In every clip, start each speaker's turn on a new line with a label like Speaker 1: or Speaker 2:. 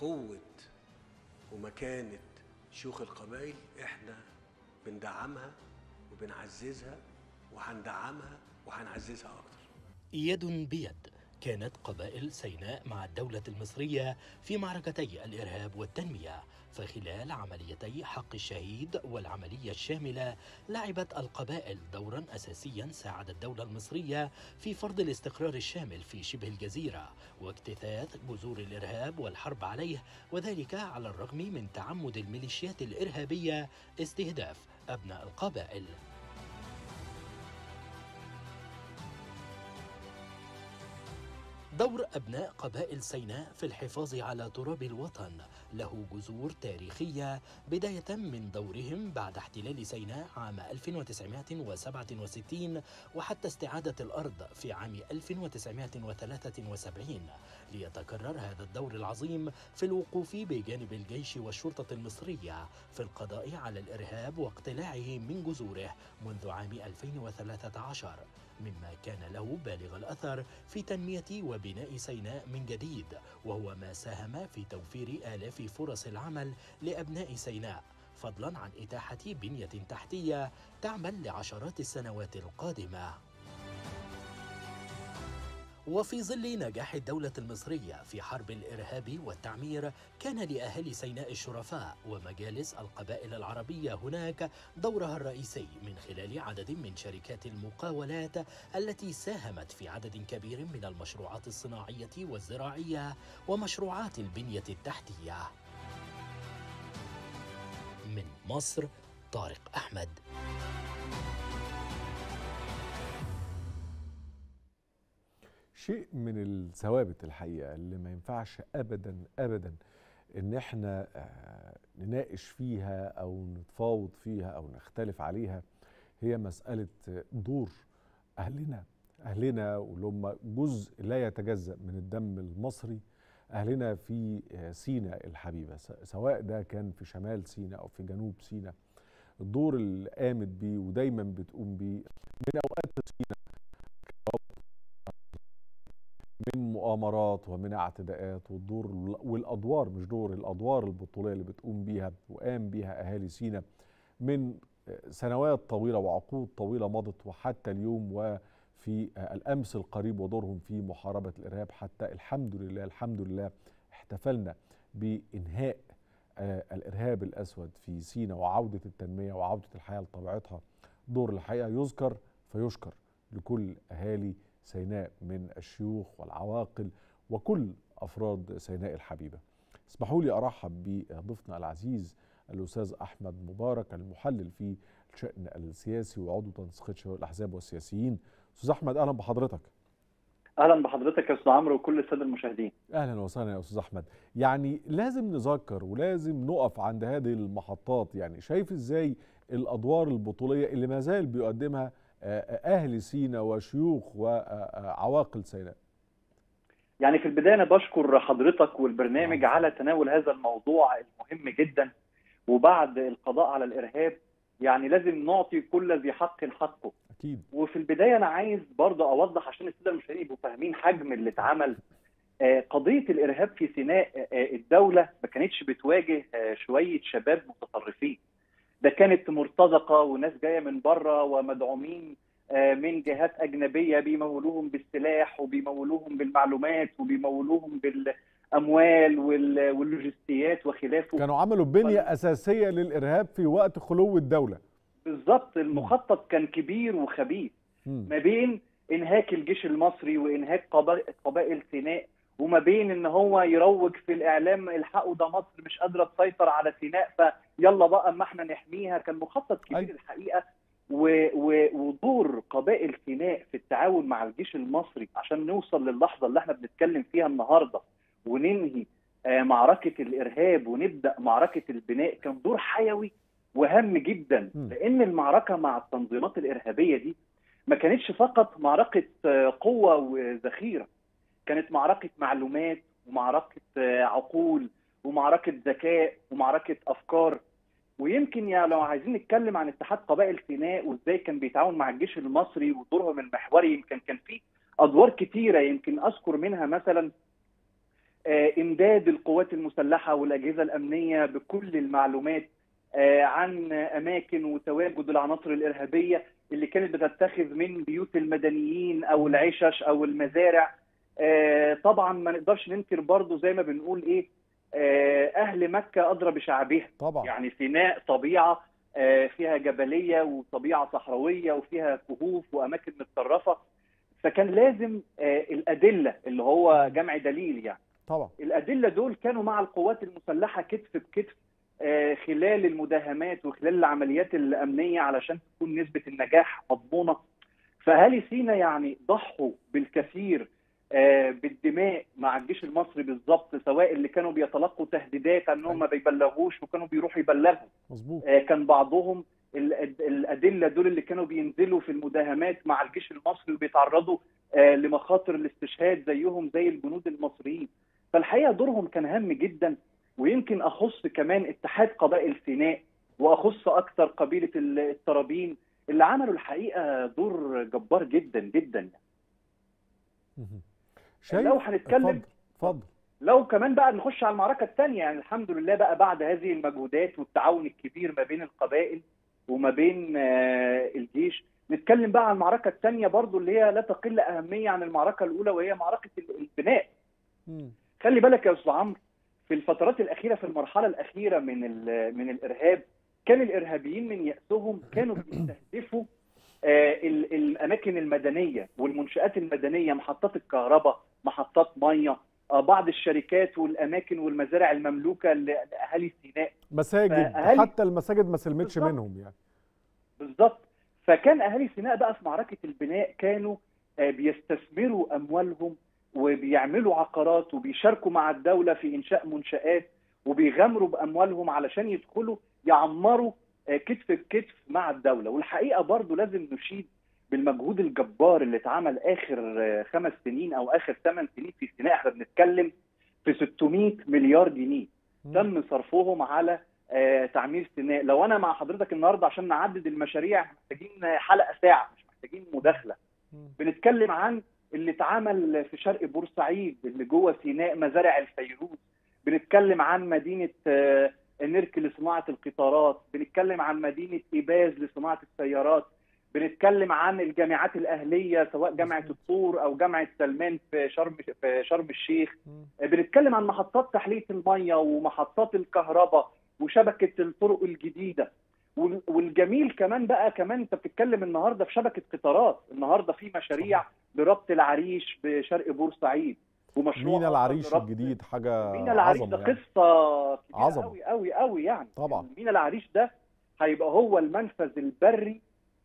Speaker 1: قوة ومكانة شيوخ القبائل احنا بندعمها وبنعززها وهندعمها وهنعززها اكتر
Speaker 2: يد بيد كانت قبائل سيناء مع الدولة المصرية في معركتي الإرهاب والتنمية فخلال عمليتي حق الشهيد والعملية الشاملة لعبت القبائل دورا أساسيا ساعد الدولة المصرية في فرض الاستقرار الشامل في شبه الجزيرة واجتثاث جذور الإرهاب والحرب عليه وذلك على الرغم من تعمد الميليشيات الإرهابية استهداف أبناء القبائل دور أبناء قبائل سيناء في الحفاظ على تراب الوطن له جذور تاريخية بداية من دورهم بعد احتلال سيناء عام 1967 وحتى استعادة الأرض في عام 1973 ليتكرر هذا الدور العظيم في الوقوف بجانب الجيش والشرطة المصرية في القضاء على الإرهاب واقتلاعه من جذوره منذ عام 2013 مما كان له بالغ الأثر في تنمية وبناء سيناء من جديد وهو ما ساهم في توفير آلاف فرص العمل لأبناء سيناء فضلا عن إتاحة بنية تحتية تعمل لعشرات السنوات القادمة وفي ظل نجاح الدولة المصرية في حرب الإرهاب والتعمير كان لأهالي سيناء الشرفاء ومجالس القبائل العربية هناك دورها الرئيسي من خلال عدد من شركات المقاولات التي ساهمت في عدد كبير من المشروعات الصناعية والزراعية ومشروعات البنية التحتية من مصر طارق أحمد
Speaker 3: شيء من الثوابت الحقيقه اللي ما ينفعش ابدا ابدا ان احنا آه، نناقش فيها او نتفاوض فيها او نختلف عليها هي مساله دور اهلنا اهلنا واللي هم جزء لا يتجزا من الدم المصري اهلنا في آه، سيناء الحبيبه س- سواء ده كان في شمال سيناء او في جنوب سيناء الدور اللي قامت بيه ودايما بتقوم بيه من اوقات سيناء من مؤامرات ومن اعتداءات والدور والادوار مش دور الادوار البطوليه اللي بتقوم بيها وقام بيها اهالي سينا من سنوات طويله وعقود طويله مضت وحتى اليوم وفي الامس القريب ودورهم في محاربه الارهاب حتى الحمد لله الحمد لله احتفلنا بانهاء آه، الارهاب الاسود في سينا وعوده التنميه وعوده الحياه لطبيعتها دور الحقيقه يذكر فيشكر لكل اهالي سيناء من الشيوخ والعواقل وكل افراد سيناء الحبيبه. اسمحوا لي ارحب بضيفنا العزيز الاستاذ احمد مبارك المحلل في الشان السياسي وعضو تنسيقيه شباب الاحزاب والسياسيين. استاذ احمد اهلا بحضرتك.
Speaker 4: اهلا بحضرتك يا استاذ عمرو وكل الساده المشاهدين
Speaker 3: اهلا وسهلا يا استاذ احمد. يعني لازم نذكر ولازم نقف عند هذه المحطات يعني شايف ازاي الادوار البطوليه اللي ما زال بيقدمها آه، اهل سينا وشيوخ وعواقل سيناء.
Speaker 4: يعني في البدايه انا بشكر حضرتك والبرنامج على تناول هذا الموضوع المهم جدا وبعد القضاء على الارهاب يعني لازم نعطي كل ذي حق حقه
Speaker 3: اكيد
Speaker 4: وفي البدايه انا عايز برضه اوضح عشان الساده المشاهدين يبقوا فاهمين حجم اللي اتعمل آه، قضيه الارهاب في سيناء آه، الدوله ما كانتش بتواجه آه، شويه شباب متطرفين ده كانت مرتزقه وناس جايه من بره ومدعومين آه، من جهات اجنبيه بيمولوهم بالسلاح وبيمولوهم بالمعلومات وبيمولوهم بالاموال وال- واللوجستيات وخلافه
Speaker 3: كانوا عملوا بنيه اساسيه للارهاب في وقت خلو الدوله.
Speaker 4: بالظبط المخطط كان كبير وخبيث
Speaker 3: مم.
Speaker 4: ما بين انهاك الجيش المصري وانهاك قبا- قبائل سيناء وما بين ان هو يروج في الاعلام الحقوا ده مصر مش قادره تسيطر على سيناء فيلا بقى اما احنا نحميها كان مخطط كبير
Speaker 3: أيوة.
Speaker 4: الحقيقه و- و- ودور قبائل سيناء في التعاون مع الجيش المصري عشان نوصل للحظه اللي احنا بنتكلم فيها النهارده وننهي آه، معركه الارهاب ونبدا معركه البناء كان دور حيوي وهام جدا
Speaker 3: مم.
Speaker 4: لان المعركه مع التنظيمات الارهابيه دي ما كانتش فقط معركه آه، قوه وذخيره كانت معركه معلومات ومعركه آه، عقول ومعركه ذكاء ومعركه افكار ويمكن يا لو عايزين نتكلم عن اتحاد قبائل سيناء وازاي كان بيتعاون مع الجيش المصري ودورهم المحوري يمكن كان في ادوار كتيره يمكن اذكر منها مثلا آه، امداد القوات المسلحه والاجهزه الامنيه بكل المعلومات آه، عن اماكن وتواجد العناصر الارهابيه اللي كانت بتتخذ من بيوت المدنيين او العشش او المزارع آه، طبعا ما نقدرش ننكر برضو زي ما بنقول ايه آه، اهل مكه ادرى بشعبها
Speaker 3: طبعا
Speaker 4: يعني سيناء طبيعه آه، فيها جبليه وطبيعه صحراويه وفيها كهوف واماكن متطرفه فكان لازم آه، الادله اللي هو جمع دليل يعني
Speaker 3: طبعا
Speaker 4: الادله دول كانوا مع القوات المسلحه كتف بكتف آه، خلال المداهمات وخلال العمليات الامنيه علشان تكون نسبه النجاح مضمونه فاهالي سينا يعني ضحوا بالكثير آه، بالدماء مع الجيش المصري بالظبط سواء اللي كانوا بيتلقوا تهديدات انهم ما بيبلغوش وكانوا بيروحوا يبلغوا
Speaker 3: مظبوط
Speaker 4: آه، كان بعضهم الأد- الادله دول اللي كانوا بينزلوا في المداهمات مع الجيش المصري وبيتعرضوا آه، لمخاطر الاستشهاد زيهم زي الجنود المصريين فالحقيقه دورهم كان هام جدا ويمكن اخص كمان اتحاد قبائل سيناء واخص اكثر قبيله ال- الترابين اللي عملوا الحقيقه دور جبار جدا جدا
Speaker 3: مهم. شايف
Speaker 4: لو هنتكلم
Speaker 3: اتفضل اتفضل
Speaker 4: لو كمان بقى نخش على المعركة الثانية يعني الحمد لله بقى بعد هذه المجهودات والتعاون الكبير ما بين القبائل وما بين آه، الجيش نتكلم بقى عن المعركة الثانية برضو اللي هي لا تقل أهمية عن المعركة الأولى وهي معركة ال- البناء
Speaker 3: مم.
Speaker 4: خلي بالك يا أستاذ عمرو في الفترات الأخيرة في المرحلة الأخيرة من ال- من الإرهاب كان الإرهابيين من يأسهم كانوا بيستهدفوا آه، ال- الأماكن المدنية والمنشآت المدنية محطات الكهرباء محطات مية آه، بعض الشركات والأماكن والمزارع المملوكة ل- لأهالي سيناء
Speaker 3: مساجد
Speaker 4: فأهالي-
Speaker 3: حتى المساجد ما سلمتش
Speaker 4: بالظبط.
Speaker 3: منهم يعني
Speaker 4: بالظبط فكان اهالي سيناء بقى في معركه البناء كانوا آه، بيستثمروا اموالهم وبيعملوا عقارات وبيشاركوا مع الدوله في انشاء منشات وبيغامروا باموالهم علشان يدخلوا يعمروا آه، كتف بكتف مع الدوله والحقيقه برضو لازم نشيد بالمجهود الجبار اللي اتعمل اخر آه، خمس سنين او اخر ثمان سنين في سيناء احنا بنتكلم في 600 مليار جنيه
Speaker 3: مم.
Speaker 4: تم صرفهم على آه، تعمير سيناء لو انا مع حضرتك النهارده عشان نعدد المشاريع محتاجين حلقه ساعه مش محتاجين مداخله
Speaker 3: مم.
Speaker 4: بنتكلم عن اللي اتعمل في شرق بورسعيد اللي جوه سيناء مزارع الفيروز بنتكلم عن مدينه آه، نرك لصناعه القطارات بنتكلم عن مدينه ايباز لصناعه السيارات بنتكلم عن الجامعات الاهليه سواء جامعه الطور او جامعه سلمان في شرم في شرم الشيخ
Speaker 3: مم.
Speaker 4: بنتكلم عن محطات تحليه الميه ومحطات الكهرباء وشبكه الطرق الجديده وال- والجميل كمان بقى كمان انت بتتكلم النهارده في شبكه قطارات النهارده في مشاريع لربط العريش بشرق بورسعيد ومشروع
Speaker 3: مينا
Speaker 4: آخر
Speaker 3: العريش
Speaker 4: لربط-
Speaker 3: الجديد حاجه
Speaker 4: مينا العريش
Speaker 3: عظمه
Speaker 4: ده
Speaker 3: يعني.
Speaker 4: قصه كبيره
Speaker 3: عظمة.
Speaker 4: قوي قوي قوي يعني
Speaker 3: طبعا.
Speaker 4: مينا العريش ده هيبقى هو المنفذ البري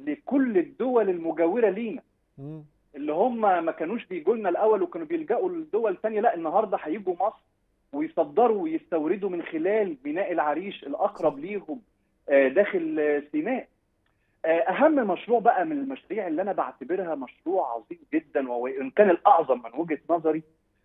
Speaker 4: لكل الدول المجاوره لينا
Speaker 3: مم.
Speaker 4: اللي هم ما كانوش بيجوا لنا الاول وكانوا بيلجأوا لدول ثانيه لا النهارده هيجوا مصر ويصدروا ويستوردوا من خلال ميناء العريش الاقرب ليهم آه، داخل آه، سيناء آه، اهم مشروع بقى من المشاريع اللي انا بعتبرها مشروع عظيم جدا وان كان الاعظم من وجهه نظري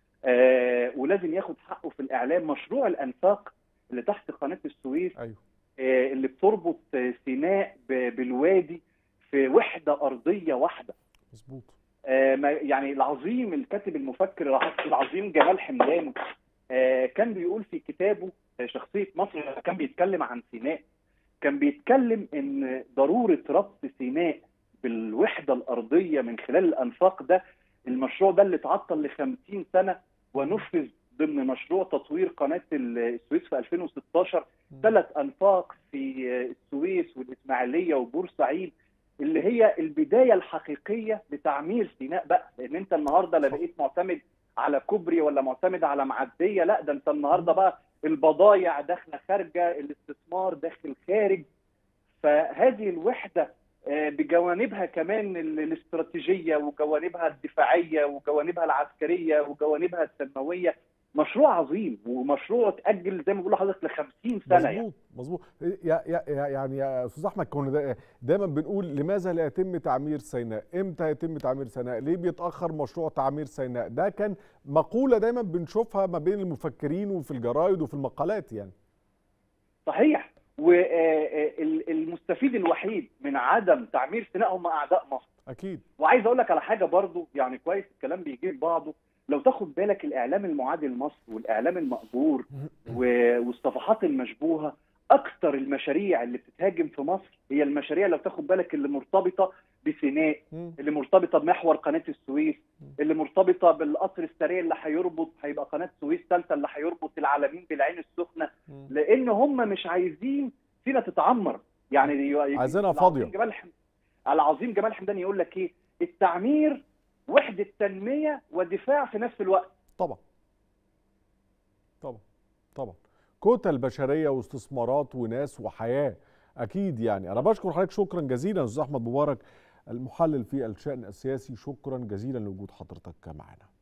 Speaker 4: آه، ولازم ياخد حقه في الاعلام مشروع الانفاق اللي تحت قناه السويس
Speaker 3: ايوه
Speaker 4: آه، اللي بتربط آه، سيناء ب- بالوادي في وحده ارضيه واحده
Speaker 3: مظبوط
Speaker 4: آه، ما- يعني العظيم الكاتب المفكر العظيم جمال حمدان آه، كان بيقول في كتابه آه، شخصية مصر لما كان بيتكلم عن سيناء كان بيتكلم ان ضرورة ربط سيناء بالوحدة الأرضية من خلال الأنفاق ده المشروع ده اللي اتعطل ل 50 سنة ونفذ ضمن مشروع تطوير قناة السويس في 2016 ثلاث أنفاق في آه، السويس والإسماعيلية وبورسعيد اللي هي البدايه الحقيقيه لتعمير سيناء بقى لان انت النهارده لا
Speaker 3: صح.
Speaker 4: بقيت معتمد على كوبري ولا معتمد على معديه لا ده انت النهارده بقى البضايع داخله خارجه الاستثمار داخل خارج فهذه الوحده آه، بجوانبها كمان ال- الاستراتيجيه وجوانبها الدفاعيه وجوانبها العسكريه وجوانبها التنمويه مشروع عظيم ومشروع اتاجل زي ما بقول لحضرتك ل 50 سنه يعني
Speaker 3: مظبوط مظبوط يا يا يا- يعني يا استاذ احمد كنا دا- دايما بنقول لماذا لا يتم تعمير سيناء؟ امتى يتم تعمير سيناء؟ ليه بيتاخر مشروع تعمير سيناء؟ ده كان مقوله دايما بنشوفها ما بين المفكرين وفي الجرايد وفي المقالات يعني
Speaker 4: صحيح والمستفيد الوحيد من عدم تعمير سيناء هم اعداء مصر
Speaker 3: اكيد
Speaker 4: وعايز اقول لك على حاجه برضو يعني كويس الكلام بيجيب بعضه لو تاخد بالك الاعلام المعادي لمصر والاعلام المأجور و- والصفحات المشبوهه اكثر المشاريع اللي بتتهاجم في مصر هي المشاريع لو تاخد بالك اللي مرتبطه بسيناء
Speaker 3: مم.
Speaker 4: اللي مرتبطه بمحور قناه السويس اللي مرتبطه بالقطر السريع اللي هيربط هيبقى قناه السويس ثالثه اللي هيربط العالمين بالعين السخنه
Speaker 3: مم.
Speaker 4: لان هم مش عايزين سينا تتعمر يعني ي-
Speaker 3: عايزينها
Speaker 4: العظيم
Speaker 3: فاضية.
Speaker 4: جمال حم... العظيم جمال حمدان يقول لك ايه التعمير وحده تنميه ودفاع في نفس الوقت
Speaker 3: طبعا طبعا طبعا كتل بشريه واستثمارات وناس وحياه اكيد يعني انا بشكر حضرتك شكرا جزيلا استاذ احمد مبارك المحلل في الشان السياسي شكرا جزيلا لوجود حضرتك معنا